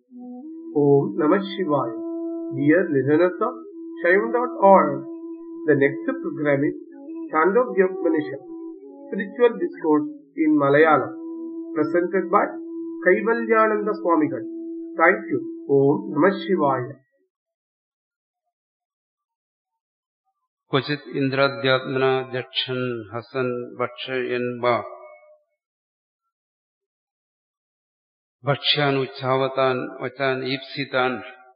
Om Namah Shivaya. Dear listeners of Shaivan.org, the next program is Chandogyopanishad, Spiritual Discourse in Malayalam, presented by Kaivalyananda Swamigal. Thank you. Om Namah Shivaya. क्वचित् इन्द्राद्यात्मना जक्षन् हसन् भक्षयन् वा ഭക്ഷ്യാൻ ഉച്ചാവത്താൻ വച്ചാൻ ഈപ്സിത്താൻ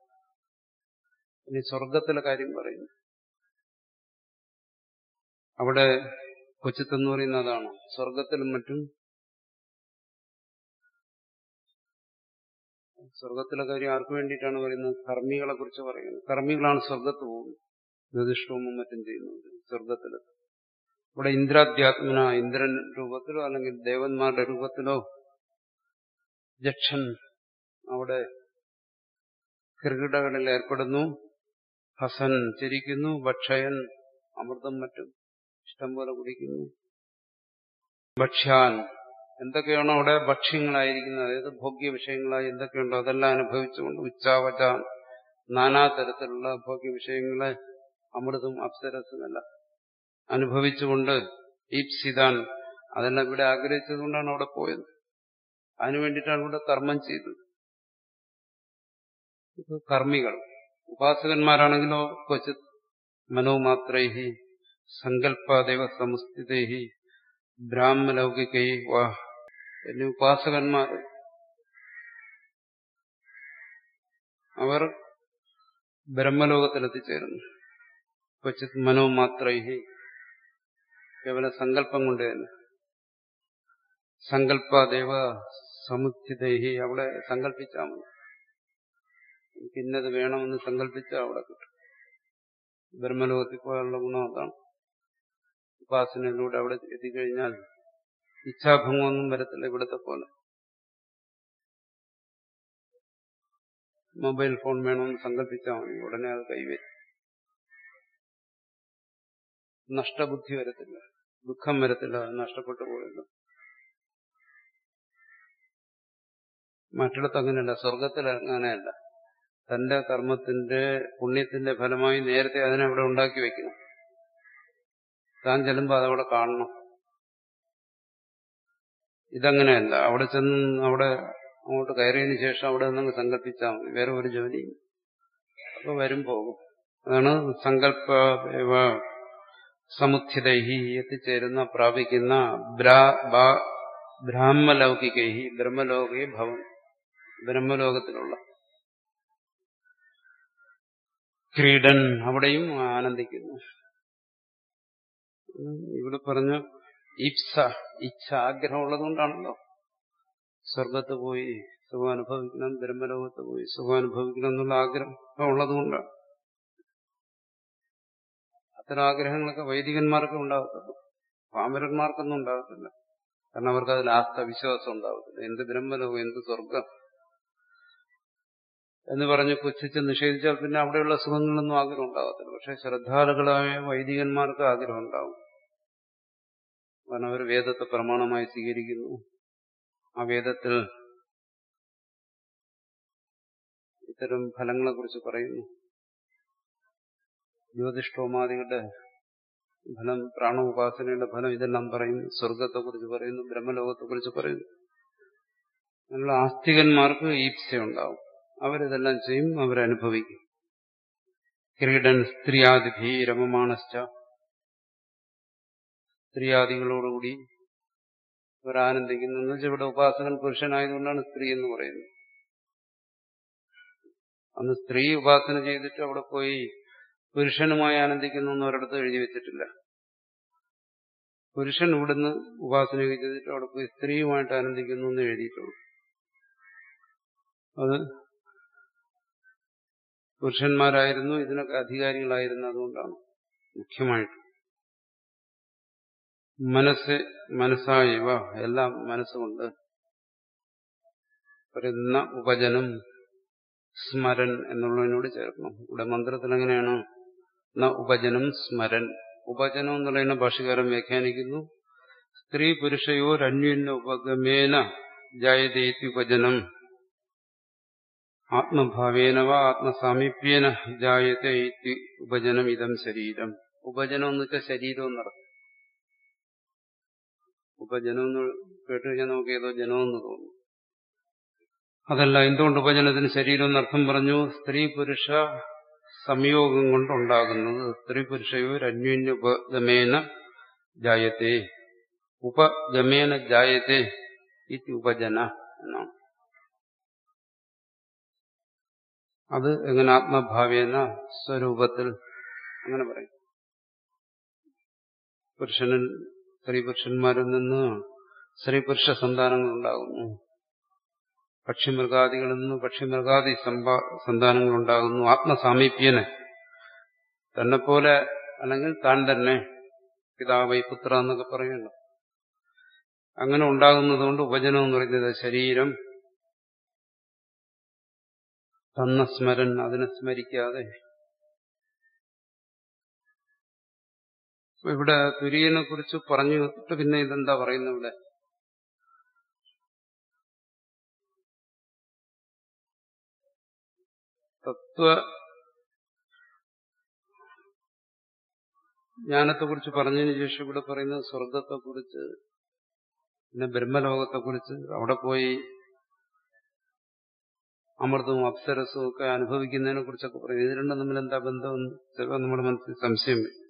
ഇനി സ്വർഗത്തിലെ കാര്യം പറയുന്നു അവിടെ കൊച്ചിത്ത് എന്ന് പറയുന്ന അതാണ് സ്വർഗത്തിലും മറ്റും സ്വർഗത്തിലെ കാര്യം ആർക്കു വേണ്ടിയിട്ടാണ് പറയുന്നത് കർമ്മികളെ കുറിച്ച് പറയുന്നത് കർമ്മികളാണ് സ്വർഗത്ത് പോകുന്നത് ജ്യോതിഷവും മറ്റും ചെയ്യുന്നത് സ്വർഗത്തിൽ ഇവിടെ ഇന്ദ്രാധ്യാത്മന ഇന്ദ്രൻ രൂപത്തിലോ അല്ലെങ്കിൽ ദേവന്മാരുടെ രൂപത്തിലോ ജക്ഷൻ അവിടെ ക്രികിടകളിൽ ഏർപ്പെടുന്നു ഹസൻ ചിരിക്കുന്നു ഭക്ഷയൻ അമൃതം മറ്റും ഇഷ്ടം പോലെ കുടിക്കുന്നു ഭക്ഷ്യാൻ എന്തൊക്കെയാണോ അവിടെ ഭക്ഷ്യങ്ങളായിരിക്കുന്നത് അതായത് ഭോഗ്യ വിഷയങ്ങളായി എന്തൊക്കെയുണ്ടോ അതെല്ലാം അനുഭവിച്ചുകൊണ്ട് ഉച്ചാവചാൻ നാനാതരത്തിലുള്ള ഭോഗ്യ വിഷയങ്ങളെ അമൃതും അപ്സരസുമല്ല അനുഭവിച്ചുകൊണ്ട് ഈപ്സിതാൻ അതെല്ലാം ഇവിടെ ആഗ്രഹിച്ചതുകൊണ്ടാണ് അവിടെ പോയത് അതിനു വേണ്ടിയിട്ടാണ് ഇവിടെ കർമ്മം ചെയ്തത് ഇത് കർമ്മികൾ ഉപാസകന്മാരാണെങ്കിലോ ക്വചിത് മനോമാത്രൈഹി സങ്കല്പാദേവ സമുസ്ഥിതൈഹി ബ്രാഹ്മലൗകികൈ വാ എന്നീ ഉപാസകന്മാർ അവർ ബ്രഹ്മലോകത്തിലെത്തിച്ചേരുന്നു ക്വചിത് മനോമാത്രൈഹി കേവല സങ്കല്പം കൊണ്ട് തന്നെ സങ്കല്പാദേവ സമുദ്ധിതൈഹി അവിടെ സങ്കല്പിച്ചാൽ മതി എനിക്ക് ഇന്നത് വേണമെന്ന് സങ്കല്പിച്ചാൽ അവിടെ കിട്ടും ബ്രഹ്മലോകത്തിൽ പോയാലുള്ള ഗുണം അതാണ് ഉപാസനയിലൂടെ അവിടെ എത്തിക്കഴിഞ്ഞാൽ ഇച്ഛാഭംഗമൊന്നും വരത്തില്ല ഇവിടത്തെ പോലെ മൊബൈൽ ഫോൺ വേണമെന്ന് സങ്കല്പിച്ചാൽ മതി ഉടനെ അത് കൈവരും നഷ്ടബുദ്ധി വരത്തില്ല ദുഃഖം വരത്തില്ല അത് നഷ്ടപ്പെട്ടു പോയല്ലോ മറ്റിടത്ത് അങ്ങനെയല്ല സ്വർഗത്തിൽ അങ്ങനെയല്ല തന്റെ കർമ്മത്തിന്റെ പുണ്യത്തിന്റെ ഫലമായി നേരത്തെ അതിനെ അവിടെ ഉണ്ടാക്കി വെക്കണം താൻ ചെല്ലുമ്പോൾ അതവിടെ കാണണം ഇതങ്ങനെയല്ല അവിടെ ചെന്ന് അവിടെ അങ്ങോട്ട് കയറിയതിനു ശേഷം അവിടെ നിന്ന് സങ്കല്പിച്ചാൽ മതി വേറെ ഒരു ജോലിയും അപ്പൊ വരും പോകും അതാണ് സങ്കല്പ സമുദ്ധിതൈഹി എത്തിച്ചേരുന്ന പ്രാപിക്കുന്ന ബ്രാഹ്മലൗകികൈഹി ബ്രഹ്മലോകി ഭവൻ ബ്രഹ്മലോകത്തിലുള്ള ക്രീഡൻ അവിടെയും ആനന്ദിക്കുന്നു ഇവിടെ പറഞ്ഞ ഇപ്സ ഇച്ഛ ആഗ്രഹമുള്ളതുകൊണ്ടാണല്ലോ സ്വർഗത്ത് പോയി സുഖം അനുഭവിക്കണം ബ്രഹ്മലോകത്ത് പോയി സുഖം അനുഭവിക്കണം എന്നുള്ള ആഗ്രഹം ഉള്ളതുകൊണ്ടാണ് അത്തരം ആഗ്രഹങ്ങളൊക്കെ വൈദികന്മാർക്ക് ഉണ്ടാകത്തുള്ളൂ പാമരന്മാർക്കൊന്നും ഉണ്ടാകത്തില്ല കാരണം അവർക്ക് അതിൽ ആസ്ഥ വിശ്വാസം ഉണ്ടാകത്തില്ല എന്ത് ബ്രഹ്മലോകം എന്ത് സ്വർഗം എന്ന് പറഞ്ഞ് പുച്ഛിച്ച് നിഷേധിച്ചാൽ പിന്നെ അവിടെയുള്ള സുഖങ്ങളൊന്നും ആഗ്രഹം ഉണ്ടാകത്തില്ല പക്ഷെ ശ്രദ്ധാലുകളായ വൈദികന്മാർക്ക് ആഗ്രഹം ഉണ്ടാവും കാരണം അവർ വേദത്തെ പ്രമാണമായി സ്വീകരിക്കുന്നു ആ വേദത്തിൽ ഇത്തരം ഫലങ്ങളെക്കുറിച്ച് പറയുന്നു ജ്യോതിഷ്ഠോമാദികളുടെ ഫലം പ്രാണോപാസനയുടെ ഫലം ഇതെല്ലാം പറയുന്നു സ്വർഗത്തെക്കുറിച്ച് പറയുന്നു ബ്രഹ്മലോകത്തെക്കുറിച്ച് പറയുന്നു അങ്ങനെയുള്ള ആസ്തികന്മാർക്ക് ഈപ്സയുണ്ടാവും അവരിതെല്ലാം ചെയ്യും അവരനുഭവിക്കും ക്രീഡൻ സ്ത്രീയാദിഭി രമമാണശ്ച സ്ത്രീയാദികളോടുകൂടി അവരാനന്ദിക്കുന്നു എന്ന് വെച്ചാൽ ഇവിടെ ഉപാസകൻ പുരുഷനായതുകൊണ്ടാണ് സ്ത്രീ എന്ന് പറയുന്നത് അന്ന് സ്ത്രീ ഉപാസന ചെയ്തിട്ട് അവിടെ പോയി പുരുഷനുമായി ആനന്ദിക്കുന്നു എന്ന് ഒരിടത്ത് എഴുതി വെച്ചിട്ടില്ല പുരുഷൻ ഇവിടുന്ന് ഉപാസന ചെയ്തിട്ട് അവിടെ പോയി സ്ത്രീയുമായിട്ട് ആനന്ദിക്കുന്നു എന്ന് എഴുതിയിട്ടുള്ളൂ അത് പുരുഷന്മാരായിരുന്നു ഇതിനൊക്കെ അധികാരികളായിരുന്നു അതുകൊണ്ടാണ് മുഖ്യമായിട്ട് മനസ്സ് മനസ്സായവ എല്ലാം മനസ്സുകൊണ്ട് വരുന്ന ഉപജനം സ്മരൻ എന്നുള്ളതിനോട് ചേർക്കണം ഇവിടെ മന്ത്രത്തിൽ എങ്ങനെയാണ് ന ഉപജനം സ്മരൻ ഉപജനം എന്ന് പറയുന്ന ഭാഷകാരൻ വ്യാഖ്യാനിക്കുന്നു സ്ത്രീ പുരുഷയോരന്യന്ന ഉപഗമേന ജായതേത്തി ഉപജനം ആത്മഭാവേന വാ ആത്മസാമീപ്യേന ജായത്തെ ഇതി ഉപജനം ഇതം ശരീരം ഉപജനം എന്ന് വെച്ചാൽ ശരീരം എന്നർത്ഥം ഉപജനം എന്ന് കേട്ട് കഴിഞ്ഞാൽ നമുക്ക് ഏതോ ജനമെന്ന് തോന്നും അതല്ല എന്തുകൊണ്ട് ഉപജനത്തിന് ശരീരം എന്നർത്ഥം പറഞ്ഞു സ്ത്രീ പുരുഷ സംയോഗം കൊണ്ടുണ്ടാകുന്നത് സ്ത്രീ പുരുഷയോർ അന്യോന്യ ഉപഗമേന ജായത്തെ ഉപഗമേന ജായത്തെ ഇത് ഉപജന എന്നാണ് അത് എങ്ങനെ ആത്മഭാവേന സ്വരൂപത്തിൽ അങ്ങനെ പറയും പുരുഷനിൽ സ്ത്രീ പുരുഷന്മാരിൽ നിന്ന് സ്ത്രീ പുരുഷ സന്താനങ്ങൾ ഉണ്ടാകുന്നു പക്ഷിമൃഗാദികളിൽ നിന്ന് പക്ഷിമൃഗാദി സന്താനങ്ങൾ ഉണ്ടാകുന്നു ആത്മസാമീപ്യന് തന്നെ പോലെ അല്ലെങ്കിൽ താൻ തന്നെ പിതാവൈ പുത്ര എന്നൊക്കെ പറയുന്നു അങ്ങനെ ഉണ്ടാകുന്നതുകൊണ്ട് ഉപജനം എന്ന് പറയുന്നത് ശരീരം തന്ന സ്മരൻ അതിനെ സ്മരിക്കാതെ ഇവിടെ തുര്യനെ കുറിച്ച് പറഞ്ഞു പിന്നെ ഇതെന്താ പറയുന്നത് ഇവിടെ തത്വ ജ്ഞാനത്തെക്കുറിച്ച് പറഞ്ഞതിന് ശേഷം ഇവിടെ പറയുന്നത് സ്വർഗത്തെക്കുറിച്ച് പിന്നെ ബ്രഹ്മലോകത്തെക്കുറിച്ച് അവിടെ പോയി അമൃതവും അപ്സരസും ഒക്കെ അനുഭവിക്കുന്നതിനെ കുറിച്ചൊക്കെ പറയും ഇത് രണ്ടും തമ്മിൽ എന്താ ബന്ധമെന്ന് ചിലപ്പോൾ നമ്മുടെ മനസ്സിൽ സംശയം വരും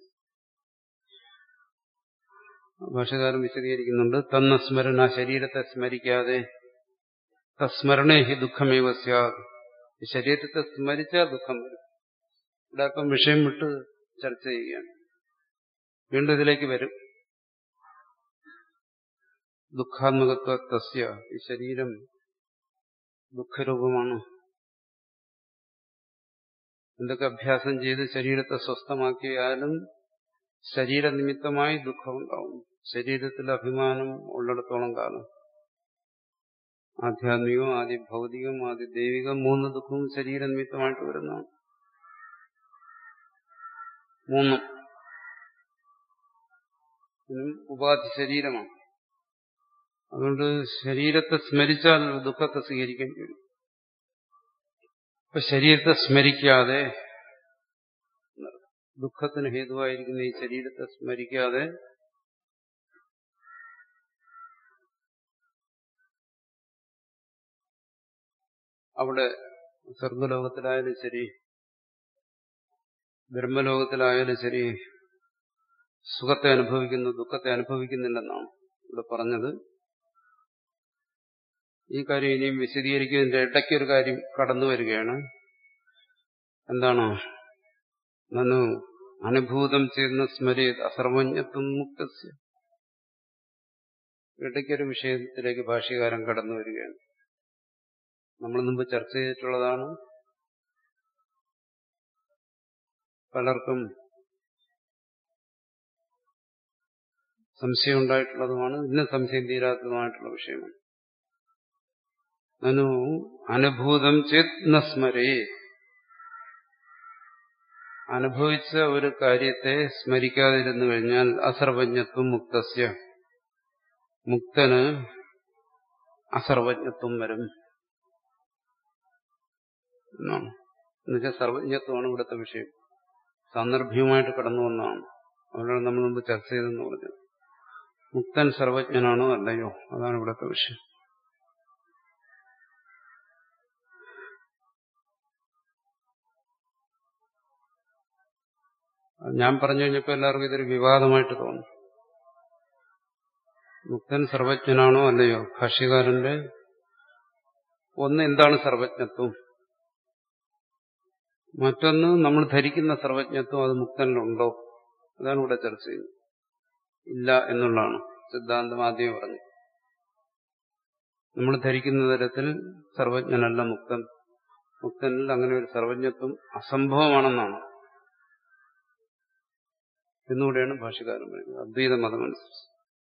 ഭാഷകാരൻ വിശദീകരിക്കുന്നുണ്ട് തന്ന സ്മരണ ശരീരത്തെ സ്മരിക്കാതെ തസ്മരണേ ഹി ദുഃഖമേവ സ്യാത് ഈ ശരീരത്തെ സ്മരിച്ചാൽ ദുഃഖം വരും ഇവിടെ അപ്പം വിഷയം വിട്ട് ചർച്ച ചെയ്യുകയാണ് വീണ്ടും ഇതിലേക്ക് വരും ദുഃഖാത്മകത്വ തസ്യ ഈ ശരീരം ദുഃഖരൂപമാണ് എന്തൊക്കെ അഭ്യാസം ചെയ്ത് ശരീരത്തെ സ്വസ്ഥമാക്കിയാലും ശരീരനിമിത്തമായി ദുഃഖമുണ്ടാവും ശരീരത്തിൽ അഭിമാനം ഉള്ളിടത്തോളം കാലം ആധ്യാത്മികം ആദ്യ ഭൗതികം ആദ്യ ദൈവികം മൂന്ന് ദുഃഖവും ശരീരനിമിത്തമായിട്ട് വരുന്നതാണ് മൂന്നും ഉപാധി ശരീരമാണ് അതുകൊണ്ട് ശരീരത്തെ സ്മരിച്ചാൽ ദുഃഖത്തെ സ്വീകരിക്കേണ്ടി വരും ഇപ്പൊ ശരീരത്തെ സ്മരിക്കാതെ ദുഃഖത്തിന് ഹേതുവായിരിക്കുന്ന ഈ ശരീരത്തെ സ്മരിക്കാതെ അവിടെ സ്വർഗലോകത്തിലായാലും ശരി ബ്രഹ്മലോകത്തിലായാലും ശരി സുഖത്തെ അനുഭവിക്കുന്നു ദുഃഖത്തെ അനുഭവിക്കുന്നില്ലെന്നാണ് ഇവിടെ പറഞ്ഞത് ഈ കാര്യം ഇനിയും വിശദീകരിക്കുന്നതിന്റെ ഇടയ്ക്ക് ഒരു കാര്യം കടന്നു വരികയാണ് എന്താണ് നന്നു അനുഭൂതം ചെയ്യുന്ന സ്മരി അസർവജ്ഞത്വം മുക്തസ്യ ഇടയ്ക്കൊരു വിഷയത്തിലേക്ക് ഭാഷ്യകാരൻ കടന്നു വരികയാണ് നമ്മൾ മുമ്പ് ചർച്ച ചെയ്തിട്ടുള്ളതാണ് പലർക്കും സംശയം ഉണ്ടായിട്ടുള്ളതുമാണ് ഇന്നും സംശയം തീരാത്തതുമായിട്ടുള്ള വിഷയമാണ് നനു അനുഭൂതം ചേത് ന സ്മരേ അനുഭവിച്ച ഒരു കാര്യത്തെ സ്മരിക്കാതിരുന്നു കഴിഞ്ഞാൽ അസർവജ്ഞത്വം മുക്തസ്യ മുക്തന് അസർവജ്ഞത്വം വരും എന്നാണ് എന്നുവെച്ചാൽ സർവജ്ഞത്വമാണ് ഇവിടുത്തെ വിഷയം സാന്ദർഭ്യവുമായിട്ട് കടന്നു വന്നതാണ് അതുകൊണ്ടാണ് നമ്മൾ മുമ്പ് ചർച്ച ചെയ്തെന്ന് പറഞ്ഞത് മുക്തൻ സർവജ്ഞനാണോ അല്ലയോ അതാണ് ഇവിടുത്തെ വിഷയം ഞാൻ പറഞ്ഞു കഴിഞ്ഞപ്പോൾ എല്ലാവർക്കും ഇതൊരു വിവാദമായിട്ട് തോന്നി മുക്തൻ സർവജ്ഞനാണോ അല്ലയോ ഭാഷ്യകാരന്റെ ഒന്ന് എന്താണ് സർവജ്ഞത്വം മറ്റൊന്ന് നമ്മൾ ധരിക്കുന്ന സർവജ്ഞത്വം അത് മുക്തനിലുണ്ടോ അതാണ് ഇവിടെ ചർച്ച ചെയ്യുന്നത് ഇല്ല എന്നുള്ളതാണ് സിദ്ധാന്തം ആദ്യമേ പറഞ്ഞു നമ്മൾ ധരിക്കുന്ന തരത്തിൽ സർവജ്ഞനല്ല മുക്തൻ മുക്തനിൽ അങ്ങനെ ഒരു സർവജ്ഞത്വം അസംഭവമാണെന്നാണ് എന്നുകൂടെയാണ് ഭാഷകാരൻ പറയുന്നത് അദ്വൈത മതമനുസരിച്ച്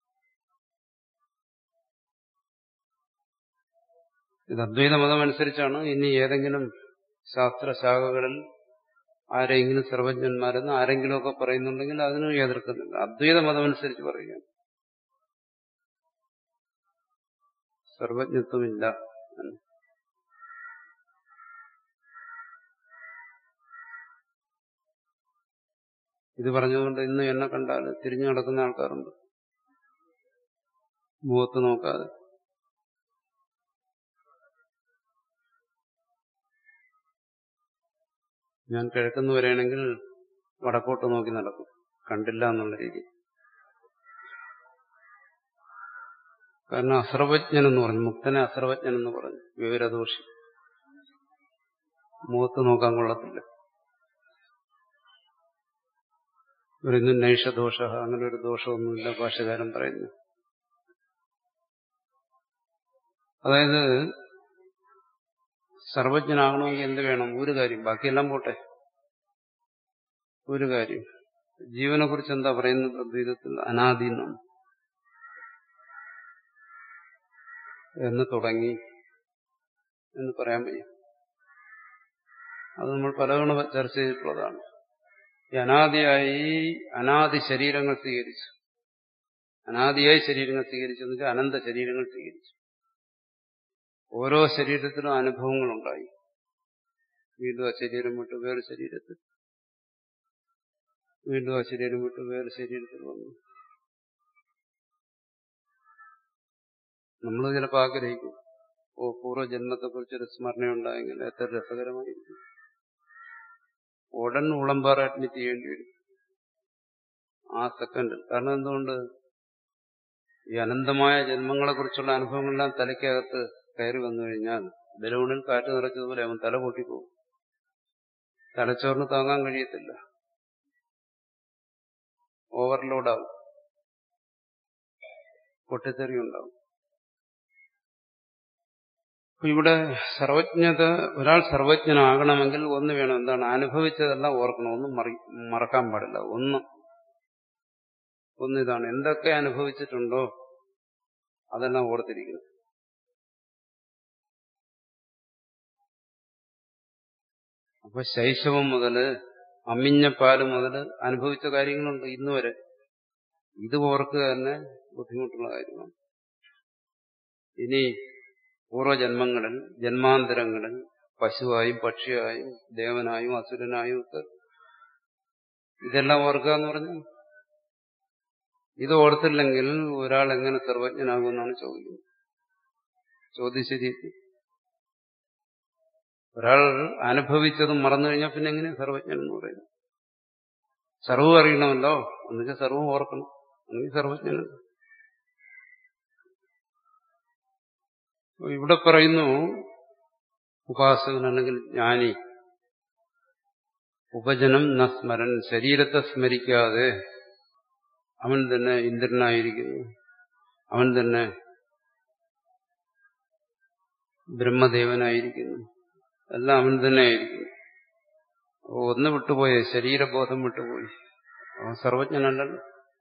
ഇത് അദ്വൈത മതമനുസരിച്ചാണ് ഇനി ഏതെങ്കിലും ശാസ്ത്രശാഖകളിൽ ആരെങ്കിലും സർവജ്ഞന്മാരെന്ന് ആരെങ്കിലുമൊക്കെ പറയുന്നുണ്ടെങ്കിൽ അതിനും എതിർക്കുന്നില്ല അദ്വൈത മതമനുസരിച്ച് പറയുക സർവജ്ഞത്വമില്ല ഇത് പറഞ്ഞതുകൊണ്ട് ഇന്ന് എന്നെ കണ്ടാൽ തിരിഞ്ഞു നടക്കുന്ന ആൾക്കാരുണ്ട് മുഖത്ത് നോക്കാതെ ഞാൻ കിഴക്കുന്ന് വരികയാണെങ്കിൽ വടക്കോട്ട് നോക്കി നടക്കും കണ്ടില്ല എന്നുള്ള രീതി കാരണം അസർവജ്ഞൻ എന്ന് പറഞ്ഞു മുക്തനെ അസർവജ്ഞൻ എന്ന് പറഞ്ഞു വിവരദോഷി മുഖത്ത് നോക്കാൻ കൊള്ളത്തില്ല ഇവരൊന്നും നൈഷദോഷ അങ്ങനെ ഒരു ദോഷമൊന്നുമില്ല ഭാഷകാരൻ പറയുന്നു അതായത് സർവജ്ഞനാകണമെങ്കിൽ എന്ത് വേണം ഒരു കാര്യം ബാക്കിയെല്ലാം പോട്ടെ ഒരു കാര്യം ജീവനെ കുറിച്ച് എന്താ പറയുന്നത് അദ്വൈതത്തിൽ അനാദീനം എന്ന് തുടങ്ങി എന്ന് പറയാൻ വയ്യ അത് നമ്മൾ പലതവണ ചർച്ച ചെയ്തിട്ടുള്ളതാണ് ഈ അനാദിയായി അനാദി ശരീരങ്ങൾ സ്വീകരിച്ചു അനാദിയായി ശരീരങ്ങൾ സ്വീകരിച്ചു എന്ന് വെച്ചാൽ അനന്ത ശരീരങ്ങൾ സ്വീകരിച്ചു ഓരോ ശരീരത്തിലും അനുഭവങ്ങളുണ്ടായി വീണ്ടും ആ ശരീരം വിട്ട് വേറെ ശരീരത്തിൽ വീണ്ടും ആ ശരീരം വിട്ട് വേറെ ശരീരത്തിൽ വന്നു നമ്മൾ ചിലപ്പോൾ ആഗ്രഹിക്കും ഓ പൂർവ്വജന്മത്തെക്കുറിച്ചൊരു സ്മരണയുണ്ടായെങ്കിൽ എത്ര രസകരമായിരിക്കും ഉടൻ ഉളമ്പാറ അഡ്മിറ്റ് ചെയ്യേണ്ടി വരും ആ സെക്കൻഡ് കാരണം എന്തുകൊണ്ട് ഈ അനന്തമായ ജന്മങ്ങളെക്കുറിച്ചുള്ള അനുഭവങ്ങളെല്ലാം തലയ്ക്കകത്ത് കയറി വന്നു കഴിഞ്ഞാൽ ബലൂണിൽ കാറ്റ് നിറച്ചതുപോലെ അവൻ തല പൊട്ടിപ്പോകും തലച്ചോറിന് താങ്ങാൻ കഴിയത്തില്ല ഓവർലോഡാവും പൊട്ടിത്തെറി ഉണ്ടാവും അപ്പൊ ഇവിടെ സർവജ്ഞത ഒരാൾ സർവജ്ഞനാകണമെങ്കിൽ ഒന്ന് വേണം എന്താണ് അനുഭവിച്ചതെല്ലാം ഓർക്കണം ഒന്നും മറക്കാൻ പാടില്ല ഒന്ന് ഒന്നിതാണ് എന്തൊക്കെ അനുഭവിച്ചിട്ടുണ്ടോ അതെല്ലാം ഓർത്തിരിക്കണം അപ്പൊ ശൈശവം മുതല് അമ്മിഞ്ഞ പാല് മുതൽ അനുഭവിച്ച കാര്യങ്ങളുണ്ട് ഇന്ന് വരെ ഇത് ഓർക്കുക തന്നെ ബുദ്ധിമുട്ടുള്ള കാര്യമാണ് ഇനി പൂർവ്വജന്മങ്ങളിൽ ജന്മാന്തരങ്ങളിൽ പശുവായും പക്ഷിയായും ദേവനായും അസുരനായും ഒക്കെ ഇതെല്ലാം ഓർക്കുക എന്ന് പറഞ്ഞു ഇത് ഓർത്തില്ലെങ്കിൽ ഒരാൾ എങ്ങനെ സർവജ്ഞനാകുമെന്നാണ് ചോദിക്കുന്നത് ചോദ്യം ശരി ഒരാൾ അനുഭവിച്ചതും മറന്നു കഴിഞ്ഞാൽ പിന്നെ എങ്ങനെ സർവജ്ഞൻ എന്ന് പറയുന്നത് സർവ്വം അറിയണമല്ലോ എന്നുവെച്ചാൽ സർവ്വം ഓർക്കണം അല്ലെങ്കിൽ സർവജ്ഞനല്ല ഇവിടെ പറയുന്നു ഉപാസകൻ അല്ലെങ്കിൽ ജ്ഞാനി ഉപജനം ന സ്മരൻ ശരീരത്തെ സ്മരിക്കാതെ അവൻ തന്നെ ഇന്ദ്രനായിരിക്കുന്നു അവൻ തന്നെ ബ്രഹ്മദേവനായിരിക്കുന്നു എല്ലാം അവൻ തന്നെ ആയിരിക്കുന്നു ഒന്ന് വിട്ടുപോയ ശരീരബോധം വിട്ടുപോയി അവൻ സർവജ്ഞനല്ലല്ലോ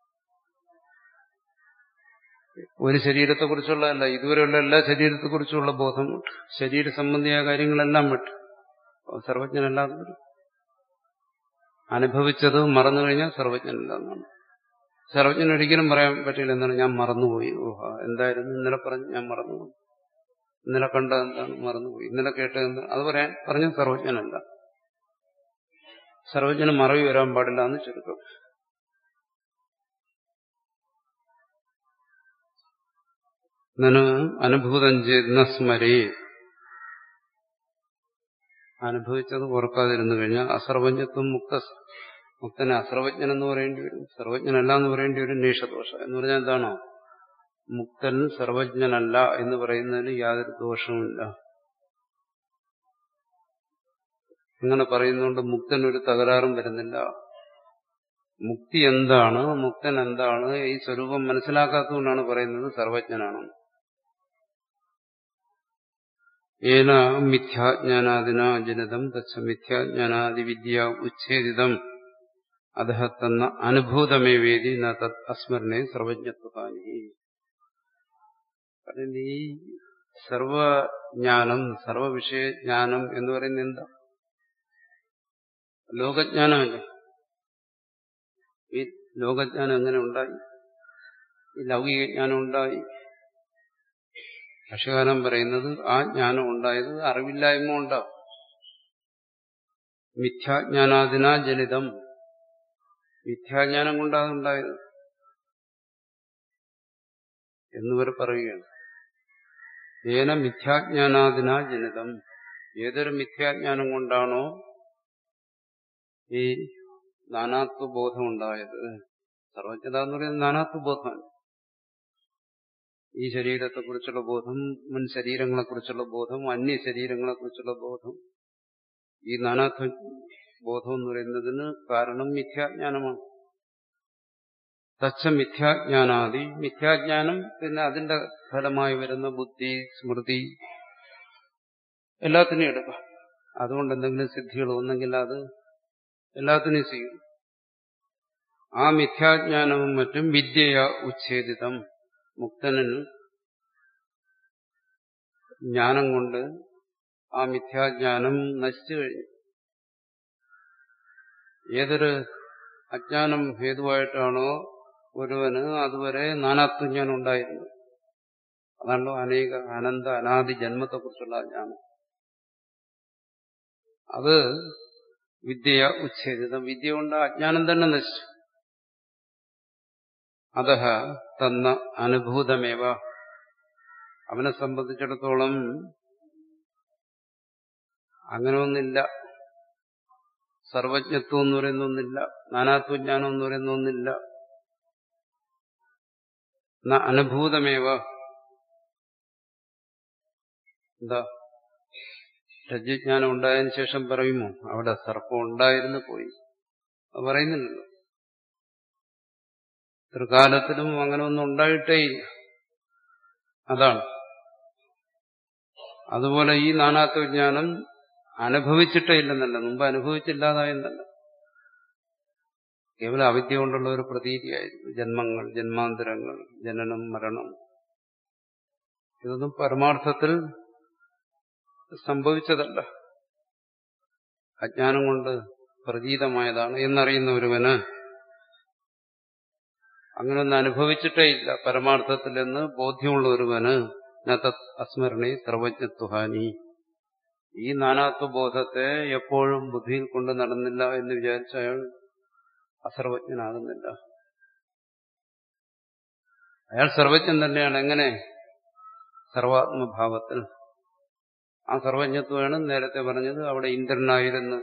ഒരു ശരീരത്തെക്കുറിച്ചുള്ള അല്ല ഇതുവരെയുള്ള എല്ലാ ശരീരത്തെക്കുറിച്ചുള്ള ബോധം വിട്ടു ശരീര സംബന്ധിയായ കാര്യങ്ങളെല്ലാം വിട്ടു സർവജ്ഞനല്ലാതെ വരും അനുഭവിച്ചത് മറന്നു കഴിഞ്ഞാൽ സർവജ്ഞനല്ല എന്നാണ് സർവജ്ഞൻ ഒരിക്കലും പറയാൻ പറ്റില്ല എന്താണ് ഞാൻ മറന്നുപോയി ഊഹ എന്തായിരുന്നു ഇന്നലെ പറഞ്ഞു ഞാൻ മറന്നുപോയി ഇന്നലെ കണ്ടത് എന്താണ് മറന്നുപോയി ഇന്നലെ കേട്ടത് എന്താണ് അത് പറയാൻ പറഞ്ഞ സർവജ്ഞനല്ല സർവജ്ഞന് മറവി വരാൻ പാടില്ല എന്ന് ചുരുക്കം നനു അനുഭൂതം ചെയ്യുന്ന സ്മരേ അനുഭവിച്ചത് ഓർക്കാതിരുന്നു കഴിഞ്ഞാൽ അസർവജ്ഞത്വം മുക്ത മുക്തനെ അസർവജ്ഞൻ എന്ന് പറയേണ്ടി വരും സർവജ്ഞനല്ല എന്ന് പറയേണ്ടി വരും നീഷദോഷ എന്ന് പറഞ്ഞാൽ എന്താണോ മുക്തൻ സർവജ്ഞനല്ല എന്ന് പറയുന്നതിന് യാതൊരു ദോഷവുമില്ല അങ്ങനെ പറയുന്നതുകൊണ്ട് മുക്തൻ ഒരു തകരാറും വരുന്നില്ല മുക്തി എന്താണ് മുക്തൻ എന്താണ് ഈ സ്വരൂപം മനസ്സിലാക്കാത്തതുകൊണ്ടാണ് പറയുന്നത് സർവജ്ഞനാണ് ഏന മിഥ്യാജ്ഞാനാദിന ജനിതം തച്ച മിഥ്യാജ്ഞാനാദി വിദ്യ ഉച്ഛേദിതം അധ തന്ന അനുഭൂതമേ വേദി ന തത് അസ്മരണേ സർവജ്ഞത്വകാനി ഈ സർവജ്ഞാനം സർവവിഷയജ്ഞാനം എന്ന് പറയുന്നത് എന്താ ലോകജ്ഞാനമല്ലേ ഈ ലോകജ്ഞാനം എങ്ങനെ ഉണ്ടായി ഈ ലൗകിക ജ്ഞാനം ഉണ്ടായി ഭക്ഷ്യകാലം പറയുന്നത് ആ ജ്ഞാനം ഉണ്ടായത് അറിവില്ലായ്മ ഉണ്ടാവും മിഥ്യാജ്ഞാനാദിനാ ജനിതം മിഥ്യാജ്ഞാനം കൊണ്ടാണ് ഉണ്ടായത് എന്നിവർ പറയുകയാണ് ഏന മിഥ്യാജ്ഞാനാദിന ജനിതം ഏതൊരു മിഥ്യാജ്ഞാനം കൊണ്ടാണോ ഈ നാനാത്വബോധം ഉണ്ടായത് സർവജ്ഞത എന്ന് പറയുന്നത് നാനാത്വബോധമാണ് ഈ ശരീരത്തെക്കുറിച്ചുള്ള ബോധം മുൻ ശരീരങ്ങളെക്കുറിച്ചുള്ള ബോധം അന്യ ശരീരങ്ങളെക്കുറിച്ചുള്ള ബോധം ഈ നാനാത്വ ബോധം എന്ന് പറയുന്നതിന് കാരണം മിഥ്യാജ്ഞാനമാണ് തച്ച മിഥ്യാജ്ഞാനാദി മിഥ്യാജ്ഞാനം പിന്നെ അതിന്റെ ഫലമായി വരുന്ന ബുദ്ധി സ്മൃതി എല്ലാത്തിനെയും എടുക്കാം അതുകൊണ്ട് എന്തെങ്കിലും സിദ്ധികൾ ഒന്നെങ്കിൽ അത് എല്ലാത്തിനെയും ചെയ്യും ആ മിഥ്യാജ്ഞാനവും മറ്റും വിദ്യയ ഉച്ഛേദിതം മുക്തനന് ജ്ഞാനം കൊണ്ട് ആ മിഥ്യാജ്ഞാനം നശിച്ചു കഴിഞ്ഞു ഏതൊരു അജ്ഞാനം ഹേതുവായിട്ടാണോ ഒരുവന് അതുവരെ നാനാത്വജ്ഞാനം ഉണ്ടായിരുന്നു അതാണല്ലോ അനേക അനന്ത അനാദി ജന്മത്തെക്കുറിച്ചുള്ള ജ്ഞാനം അത് വിദ്യ ഉച്ഛേദിതം വിദ്യ കൊണ്ട് അജ്ഞാനം തന്നെ നശിച്ചു അതഹ തന്ന അനുഭൂതമേവ അവനെ സംബന്ധിച്ചിടത്തോളം അങ്ങനെ ഒന്നില്ല സർവജ്ഞത്വം എന്ന് പറയുന്ന ഒന്നില്ല നാനാത്വജ്ഞാനം എന്ന് പറയുന്ന ഒന്നില്ല അനുഭൂതമേവ എന്താ രജ്ഞാനം ഉണ്ടായതിനു ശേഷം പറയുമോ അവിടെ സർപ്പം ഉണ്ടായിരുന്നു പോയി അത് പറയുന്നില്ലല്ലോ ത്രികാലത്തിലും അങ്ങനെ ഒന്നും ഉണ്ടായിട്ടേയില്ല അതാണ് അതുപോലെ ഈ നാനാത്വജ്ഞാനം അനുഭവിച്ചിട്ടേ ഇല്ലെന്നല്ല മുമ്പ് അനുഭവിച്ചില്ലാതായെന്നല്ല കേവലം അവിദ്യ കൊണ്ടുള്ള ഒരു പ്രതീതിയായിരുന്നു ജന്മങ്ങൾ ജന്മാന്തരങ്ങൾ ജനനം മരണം ഇതൊന്നും പരമാർത്ഥത്തിൽ സംഭവിച്ചതല്ല അജ്ഞാനം കൊണ്ട് പ്രതീതമായതാണ് എന്നറിയുന്ന ഒരുവന് അങ്ങനൊന്നും അനുഭവിച്ചിട്ടേ ഇല്ല പരമാർത്ഥത്തിൽ എന്ന് ബോധ്യമുള്ള ഒരുവന് അസ്മരണി സർവജ്ഞത്വഹാനി ഈ നാനാത്വബോധത്തെ എപ്പോഴും ബുദ്ധിയിൽ കൊണ്ട് നടന്നില്ല എന്ന് വിചാരിച്ച അയാൾ അസർവജ്ഞനാകുന്നില്ല അയാൾ സർവജ്ഞൻ തന്നെയാണ് എങ്ങനെ സർവാത്മഭാവത്തിൽ ആ സർവജ്ഞത്വമാണ് നേരത്തെ പറഞ്ഞത് അവിടെ ഇന്ദ്രനായിരുന്നു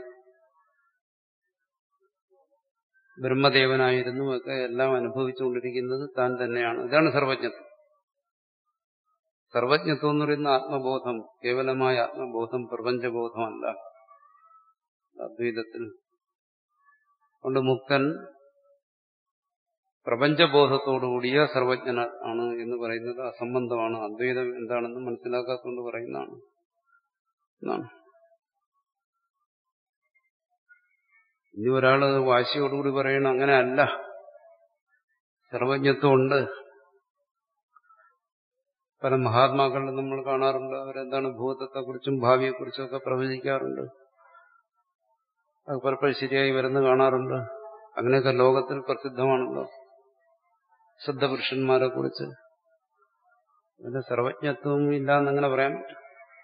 ബ്രഹ്മദേവനായിരുന്നു ഒക്കെ എല്ലാം അനുഭവിച്ചുകൊണ്ടിരിക്കുന്നത് താൻ തന്നെയാണ് ഇതാണ് സർവജ്ഞത്വം സർവജ്ഞത്വം എന്ന് പറയുന്ന ആത്മബോധം കേവലമായ ആത്മബോധം പ്രപഞ്ചബോധമല്ല അദ്വൈതത്തിൽ കൊണ്ട് മുക്തൻ പ്രപഞ്ചബോധത്തോടുകൂടിയ സർവജ്ഞന ആണ് എന്ന് പറയുന്നത് അസംബന്ധമാണ് അദ്വൈതം എന്താണെന്ന് മനസ്സിലാക്കാത്തതുകൊണ്ട് പറയുന്നതാണ് എന്നാണ് ഇനി ഒരാള് വാശിയോടുകൂടി പറയണം അങ്ങനെ അല്ല സർവജ്ഞത്വമുണ്ട് പല മഹാത്മാക്കളിലും നമ്മൾ കാണാറുണ്ട് അവരെന്താണ് ഭൂതത്തെക്കുറിച്ചും ഭാവിയെക്കുറിച്ചും ഒക്കെ പ്രവചിക്കാറുണ്ട് അത് പലപ്പോഴും ശരിയായി വരുന്ന കാണാറുണ്ട് അങ്ങനെയൊക്കെ ലോകത്തിൽ പ്രസിദ്ധമാണല്ലോ ശുദ്ധപുരുഷന്മാരെ കുറിച്ച് അതിന്റെ സർവജ്ഞത്വം ഇല്ല എന്നങ്ങനെ പറയാൻ പറ്റും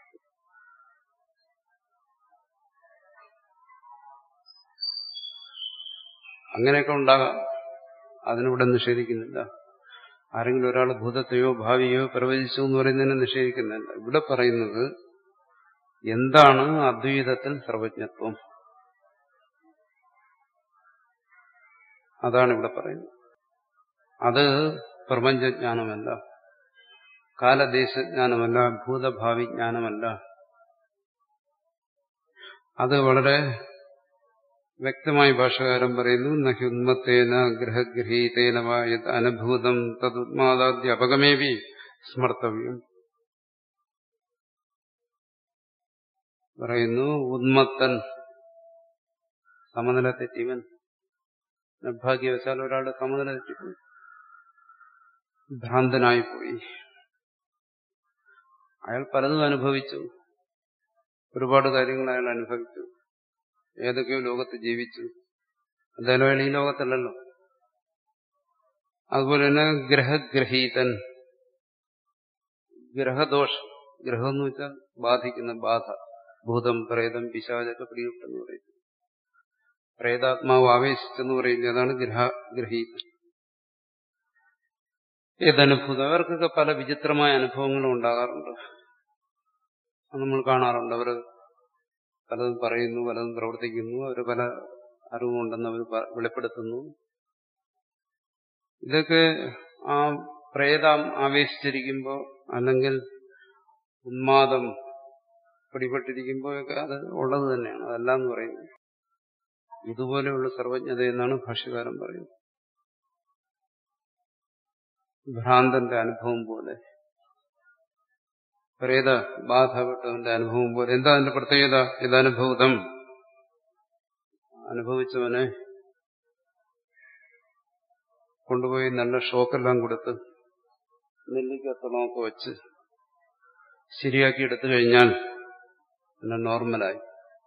അങ്ങനെയൊക്കെ ഉണ്ടാകാം അതിനിവിടെ നിഷേധിക്കുന്നില്ല ആരെങ്കിലും ഒരാൾ ഭൂതത്തെയോ ഭാവിയോ പ്രവചിച്ചു എന്ന് പറയുന്നതിനെ നിഷേധിക്കുന്നില്ല ഇവിടെ പറയുന്നത് എന്താണ് അദ്വൈതത്തിൽ സർവജ്ഞത്വം അതാണ് ഇവിടെ പറയുന്നത് അത് പ്രപഞ്ചജ്ഞാനമല്ല കാലദേശജ്ഞാനമല്ല ഭൂതഭാവി ജ്ഞാനമല്ല അത് വളരെ വ്യക്തമായി ഭാഷകാരൻ പറയുന്നു നഹ്യുന്മത്തേന ഗ്രഹഗൃഹീതേന യത് അനുഭൂതം തദുന്മാദാദ്യ അപകമേവി സ്മർത്തവ്യം പറയുന്നു ഉന്മത്തൻ സമനില തെറ്റിവൻ നിർഭാഗ്യവശാൽ ഒരാളുടെ സമനില തെറ്റിപ്പോയി ഭ്രാന്തനായിപ്പോയി അയാൾ പലതും അനുഭവിച്ചു ഒരുപാട് കാര്യങ്ങൾ അയാൾ അനുഭവിച്ചു ഏതൊക്കെയോ ലോകത്ത് ജീവിച്ചു എന്തായാലും അയാൾ ഈ ലോകത്തല്ലല്ലോ അതുപോലെ തന്നെ ഗ്രഹഗ്രഹീതൻ ഗ്രഹദോഷം ഗ്രഹം എന്ന് വെച്ചാൽ ബാധിക്കുന്ന ബാധ ഭൂതം പ്രേതം പിശാചൊക്കെ പിടികിട്ടെന്ന് പറയുന്നു പ്രേതാത്മാവ് ആവേശിച്ചെന്ന് പറയുന്നത് അതാണ് ഗ്രഹ ഗ്രഹീതൻ ഏതനുഭൂതം അവർക്കൊക്കെ പല വിചിത്രമായ അനുഭവങ്ങളും ഉണ്ടാകാറുണ്ട് അത് നമ്മൾ കാണാറുണ്ട് അവർ പലതും പറയുന്നു പലതും പ്രവർത്തിക്കുന്നു അവർ പല അറിവുണ്ടെന്ന് അവർ വെളിപ്പെടുത്തുന്നു ഇതൊക്കെ ആ പ്രേതം ആവേശിച്ചിരിക്കുമ്പോൾ അല്ലെങ്കിൽ ഉന്മാദം പിടിപെട്ടിരിക്കുമ്പോഴൊക്കെ അത് ഉള്ളത് തന്നെയാണ് അതല്ല എന്ന് പറയുന്നത് ഇതുപോലെയുള്ള സർവജ്ഞത എന്നാണ് ഭാഷ്യകാരൻ പറയുന്നത് ഭ്രാന്തന്റെ അനുഭവം പോലെ പ്രേത ബാധപ്പെട്ടവന്റെ അനുഭവം പോലെ എന്താ അതിന്റെ പ്രത്യേകത ഇതനുഭൂതം അനുഭവിച്ചവനെ കൊണ്ടുപോയി നല്ല ഷോക്കെല്ലാം കൊടുത്ത് നെല്ലിക്കത്തളമൊക്കെ വെച്ച് ശരിയാക്കി എടുത്തു കഴിഞ്ഞാൽ പിന്നെ നോർമലായി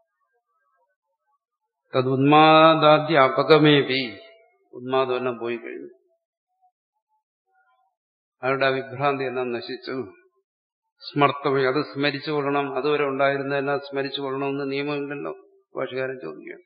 തത് ഉന്മാദാദ്യ അപകമേപി ഉന്മാദം എല്ലാം പോയി കഴിഞ്ഞു അവരുടെ ആ വിഭ്രാന്തി എല്ലാം നശിച്ചു സ്മർത്തമേ അത് സ്മരിച്ചു കൊള്ളണം അതുവരെ ഉണ്ടായിരുന്നതെല്ലാം സ്മരിച്ചു കൊള്ളണമെന്ന് നിയമമില്ലല്ലോ ഭാഷകാരൻ ചോദിക്കുകയാണ്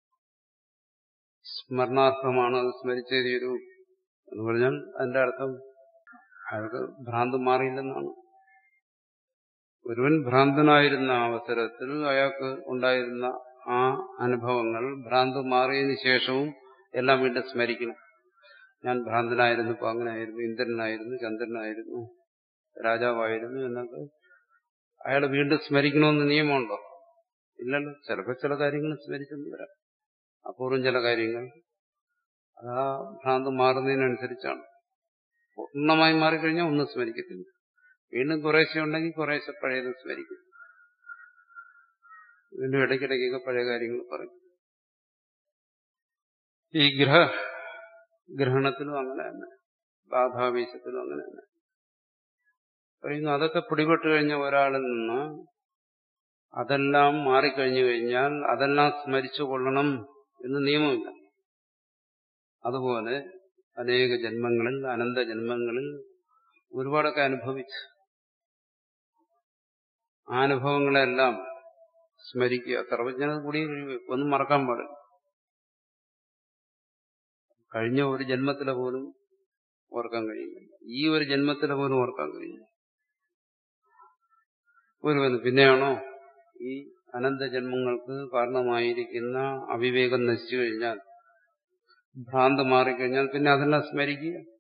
സ്മരണാർത്ഥമാണ് അത് സ്മരിച്ചേ തീരൂ എന്ന് പറഞ്ഞാൽ അതിന്റെ അർത്ഥം അയാൾക്ക് ഭ്രാന്ത് മാറിയില്ലെന്നാണ് ഒരുവൻ ഭ്രാന്തനായിരുന്ന അവസരത്തിൽ അയാൾക്ക് ഉണ്ടായിരുന്ന ആ അനുഭവങ്ങൾ ഭ്രാന്ത് മാറിയതിനു ശേഷവും എല്ലാം വീണ്ടും സ്മരിക്കണം ഞാൻ ഭ്രാന്തനായിരുന്നു ഇപ്പൊ അങ്ങനെയായിരുന്നു ഇന്ദ്രനായിരുന്നു ചന്ദ്രനായിരുന്നു രാജാവായിരുന്നു എന്നൊക്കെ അയാൾ വീണ്ടും സ്മരിക്കണമെന്ന് നിയമമുണ്ടോ ഇല്ലല്ലോ ചിലപ്പോൾ ചില കാര്യങ്ങൾ സ്മരിച്ചെന്ന് വരാം അപൂർവം ചില കാര്യങ്ങൾ അത് ആ ഭ്രാന്ത് മാറുന്നതിനനുസരിച്ചാണ് പൂർണ്ണമായി മാറിക്കഴിഞ്ഞാൽ ഒന്നും സ്മരിക്കത്തില്ല വീണ്ടും കുറേശ്ശെ ഉണ്ടെങ്കിൽ കുറേശ്ശെ പഴയത് സ്മരിക്കും വീണ്ടും ഇടയ്ക്കിടയ്ക്കൊക്കെ പഴയ കാര്യങ്ങൾ പറയും ഈ ഗ്രഹ ഗ്രഹണത്തിലും അങ്ങനെ തന്നെ ബാധാവേശത്തിലും അങ്ങനെ തന്നെ പറയുന്നു അതൊക്കെ പിടിപെട്ട് കഴിഞ്ഞ ഒരാളിൽ നിന്ന് അതെല്ലാം മാറിക്കഴിഞ്ഞു കഴിഞ്ഞാൽ അതെല്ലാം സ്മരിച്ചു കൊള്ളണം എന്ന് നിയമമില്ല അതുപോലെ അനേക ജന്മങ്ങളിൽ അനന്ത ജന്മങ്ങളിൽ ഒരുപാടൊക്കെ അനുഭവിച്ചു ആ അനുഭവങ്ങളെല്ലാം സ്മരിക്കുക സർവജ്ഞത കൂടി ഒന്നും മറക്കാൻ പാടില്ല കഴിഞ്ഞ ഒരു ജന്മത്തിലെ പോലും ഓർക്കാൻ കഴിയുന്നില്ല ഈ ഒരു ജന്മത്തിലെ പോലും ഓർക്കാൻ കഴിയില്ല ഒരുവന് പിന്നെയാണോ ഈ അനന്ത ജന്മങ്ങൾക്ക് കാരണമായിരിക്കുന്ന അവിവേകം നശിച്ചു കഴിഞ്ഞാൽ ഭ്രാന്ത് മാറിക്കഴിഞ്ഞാൽ പിന്നെ അതെല്ലാം സ്മരിക്കുക